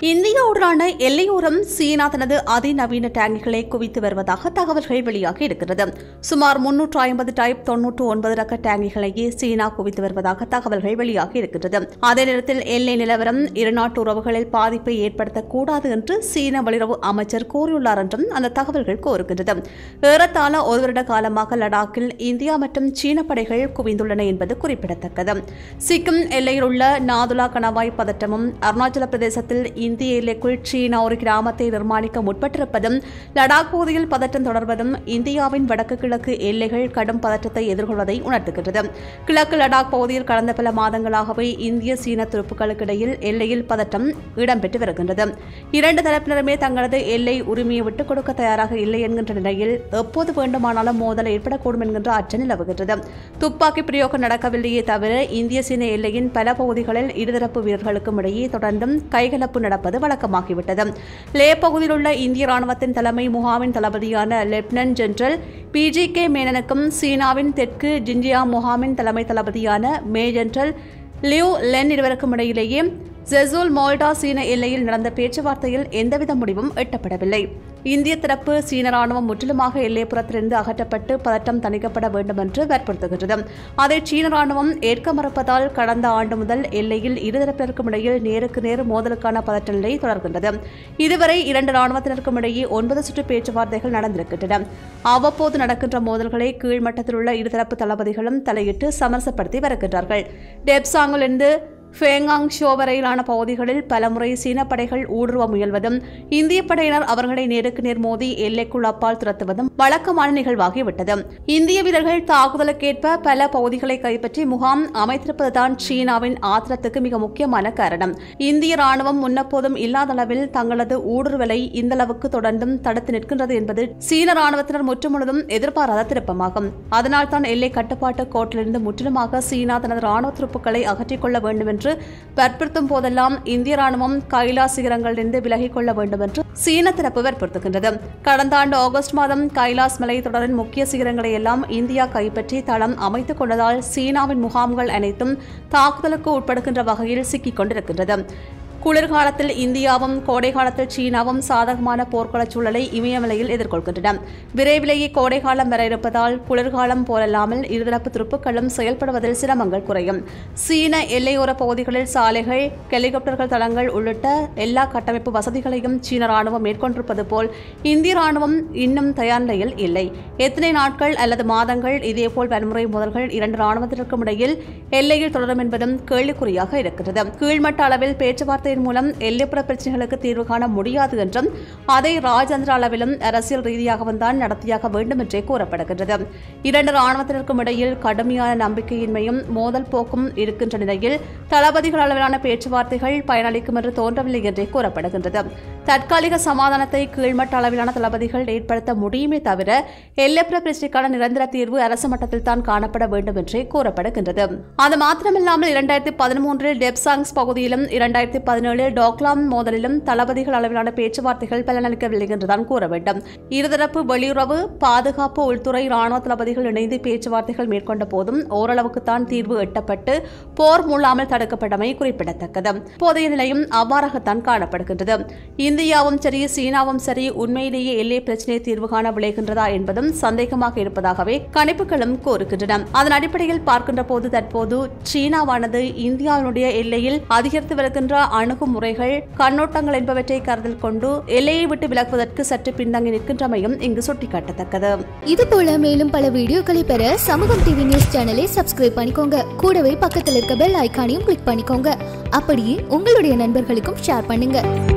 இந்தியாவுடனான எல்லையோரம் சீனா தனது அதிநவீன டேங்குகளை குவித்து வருவதாக தகவல்கள் வெளியாகி இருக்கிறது சுமார் முன்னூற்று ஐம்பது டைப் தொன்னூற்று ஒன்பது ரக டேங்கிகளையே சீனா குவித்து வருவதாக தகவல்கள் வெளியாகி இருக்கிறது அதே நேரத்தில் எல்லை நிலவரம் இருநாட்டு உறவுகளில் பாதிப்பை ஏற்படுத்தக்கூடாது என்று சீன வெளியுறவு அமைச்சர் கூறியுள்ளார் என்றும் அந்த தகவல்கள் கோருகின்றது ஏறத்தாழ ஒரு வருட காலமாக லடாக்கில் இந்தியா மற்றும் சீன படைகள் குவிந்துள்ளன என்பது குறிப்பிடத்தக்கது சிக்கிம் எல்லையில் உள்ள நாதுலா கணவாய் பதற்றமும் அருணாச்சல பிரதேசத்தில் இந்திய எல்லைக்குள் சீனா ஒரு கிராமத்தை நிர்மாணிக்க முற்பட்டிருப்பதும் லடாக் பகுதியில் பதற்றம் தொடர்வதும் இந்தியாவின் வடக்கு கிழக்கு எல்லைகள் கடும் பதற்றத்தை எதிர்கொள்வதை உணர்த்துகிறது கிழக்கு லடாக் பகுதியில் கடந்த பல மாதங்களாகவே இந்திய சீன துருப்புகளுக்கு இடையில் எல்லையில் பதற்றம் இடம்பெற்று வருகின்றது இரண்டு தரப்பினருமே தங்களது எல்லை உரிமையை விட்டுக் கொடுக்க தயாராக இல்லை என்கின்ற நிலையில் எப்போது வேண்டுமானாலும் மோதல் ஏற்படக்கூடும் என்கின்ற அச்சம் நிலவுகின்றது துப்பாக்கி பிரயோகம் நடக்கவில்லையே தவிர இந்திய சீன எல்லையின் பல பகுதிகளில் இருதரப்பு வீரர்களுக்கும் இடையே தொடர்ந்தும் கைகலப்பு நடப்பது வழக்கமாகிவிட்டது லே பகுதியில் உள்ள இந்திய ராணுவத்தின் தலைமை முகாமின் தளபதியான lieutenant general P G K மேனனுக்கும் சீனாவின் தெற்கு ஜின்ஜியா முகாமின் தலைமை தளபதியான மே ஜெனரல் லியூ லென் இருவருக்கும் இடையிலேயே ஜெசூல் மோல்டா சீன எல்லையில் நடந்த பேச்சுவார்த்தையில் எந்தவித முடிவும் எட்டப்படவில்லை இந்திய தரப்பு சீன ராணுவம் முற்றிலுமாக எல்லைப்புறத்திலிருந்து அகற்றப்பட்டு பதட்டம் தணிக்கப்பட வேண்டும் என்று வற்புறுத்துகின்றது அதை சீன ராணுவம் ஏற்க மறுப்பதால் கடந்த ஆண்டு முதல் எல்லையில் இருதரப்பினருக்கும் இடையில் நேருக்கு நேர் மோதலுக்கான பதற்ற நிலை தொடர்கின்றது இதுவரை இரண்டு ராணுவத்தினருக்கும் இடையே ஒன்பது சுற்று பேச்சுவார்த்தைகள் நடந்திருக்கின்றன அவ்வப்போது நடக்கின்ற மோதல்களை கீழ்மட்டத்தில் உள்ள இருதரப்பு தளபதிகளும் தலையிட்டு சமரசப்படுத்தி வருகின்றார்கள் டெப்சாங்கிலிருந்து ஃபேங்காங் ஷோ வரையிலான பகுதிகளில் பலமுறை சீன படைகள் ஊடுருவ முயல்வதும் இந்திய படையினர் அவர்களை நேருக்கு நேர் மோதி எல்லைக்குள் அப்பால் துரத்துவதும் வழக்கமான நிகழ்வாகிவிட்டது இந்திய வீரர்கள் தாக்குதலுக்கேற்ப பல பகுதிகளை கைப்பற்றி முகாம் அமைத்திருப்பதுதான் சீனாவின் ஆத்திரத்துக்கு மிக முக்கியமான காரணம் இந்திய ராணுவம் முன்னப்போதும் இல்லாத அளவில் தங்களது ஊடுருவலை இந்த அளவுக்கு தொடர்ந்தும் தடுத்து நிற்கின்றது என்பது சீன ராணுவத்தினர் முற்றுமுழுதும் எதிர்பாராத திருப்பமாகும் அதனால் தான் எல்லை கட்டுப்பாட்டு கோட்டிலிருந்து முற்றிலுமாக சீனா தனது ராணுவ துருப்புக்களை அகற்றிக் கொள்ள வேண்டும் என்று வற்புறுத்தும் போதெல்லாம் இந்திய ராணுவம் கைலாஸ் சிகரங்களிலிருந்து விலகிக் கொள்ள வேண்டும் என்று சீன தரப்பு வற்புறுத்துகின்றது கடந்த ஆண்டு ஆகஸ்ட் மாதம் கைலாஸ் மலை தொடரின் முக்கிய சிகரங்களை எல்லாம் இந்தியா கைப்பற்றி தளம் அமைத்துக் கொண்டதால் சீனாவின் முகாம்கள் அனைத்தும் தாக்குதலுக்கு உட்படுகின்ற வகையில் சிக்கிக் கொண்டிருக்கின்றது குளிர்காலத்தில் இந்தியாவும் கோடை காலத்தில் சீனாவும் சாதகமான போர்க்களச் சூழலை இமயமலையில் எதிர்கொள்கின்றன விரைவிலேயே கோடை காலம் வர இருப்பதால் குளிர்காலம் போலல்லாமல் இருதரப்பு துருப்புக்களும் செயல்படுவதில் சிரமங்கள் குறையும் சீன எல்லையோர பகுதிகளில் சாலைகள் ஹெலிகாப்டர்கள் தளங்கள் உள்ளிட்ட எல்லா கட்டமைப்பு வசதிகளையும் சீன ராணுவம் மேற்கொண்டிருப்பது போல் இந்திய ராணுவம் இன்னும் தயார் நிலையில் இல்லை எத்தனை நாட்கள் அல்லது மாதங்கள் இதேபோல் வன்முறை மோதல்கள் இரண்டு ராணுவத்தினருக்கும் இடையில் எல்லையில் தொடரும் என்பதும் கேள்விக்குறியாக இருக்கிறது கீழ்மட்ட அளவில் பேச்சுவார்த்தை பேச்சுவார்த்தையின் மூலம் எல்லைப்புற பிரச்சனைகளுக்கு தீர்வு காண முடியாது என்றும் அதை ராஜேந்திர அளவிலும் அரசியல் ரீதியாகவும் தான் நடத்தியாக வேண்டும் என்றே கூறப்படுகின்றது இரண்டு ராணுவத்தினருக்கும் இடையில் கடுமையான நம்பிக்கையின்மையும் மோதல் போக்கும் இருக்கின்ற நிலையில் தளபதிகள் அளவிலான பேச்சுவார்த்தைகள் பயனளிக்கும் என்று தோன்றவில்லை என்றே கூறப்படுகின்றது தற்காலிக சமாதானத்தை கீழ்மட்ட அளவிலான தளபதிகள் ஏற்படுத்த முடியுமே தவிர எல்லைப்புற பிரச்சனைக்கான நிரந்தர தீர்வு அரசு மட்டத்தில் தான் காணப்பட வேண்டும் என்றே கூறப்படுகின்றது அது மாத்திரமில்லாமல் இரண்டாயிரத்தி பதிமூன்றில் டெப்சாங்ஸ் பகுதியிலும் இரண்டாயிரத்தி பதினேழு டாக்லாம் மோதலிலும் தளபதிகள் அளவிலான பேச்சுவார்த்தைகள் பலனளிக்கவில்லை என்றுதான் கூற வேண்டும் இருதரப்பு வெளியுறவு பாதுகாப்பு உள்துறை ராணுவ தளபதிகள் இணைந்து பேச்சுவார்த்தைகள் மேற்கொண்ட போதும் ஓரளவுக்குத்தான் தீர்வு எட்டப்பட்டு போர் மூளாமல் தடுக்கப்பட்டமை குறிப்பிடத்தக்கது போதைய நிலையும் அவ்வாறாகத்தான் காணப்படுகின்றது இந்தியாவும் சரி சீனாவும் சரி உண்மையிலேயே எல்லை பிரச்சினை தீர்வு காண விளைகின்றதா என்பதும் சந்தேகமாக இருப்பதாகவே கணிப்புகளும் கூறுகின்றன அதன் அடிப்படையில் பார்க்கின்ற போது தற்போது சீனாவானது இந்தியாவினுடைய எல்லையில் அதிகரித்து வருகின்ற அணுகுமுறைகள் கண்ணோட்டங்கள் என்பவற்றை கருத்தில் கொண்டு எல்லையை விட்டு விலகுவதற்கு சற்று பின்தங்கி நிற்கின்றமையும் இங்கு சுட்டிக்காட்டத்தக்கது இது போல மேலும் பல வீடியோக்களை பெற சமூகம் டிவி நியூஸ் சேனலை சப்ஸ்கிரைப் பண்ணிக்கோங்க கூடவே பக்கத்தில் இருக்க பெல் ஐகானையும் கிளிக் பண்ணிக்கோங்க அப்படியே உங்களுடைய நண்பர்களுக்கும் ஷேர் பண்ணுங்க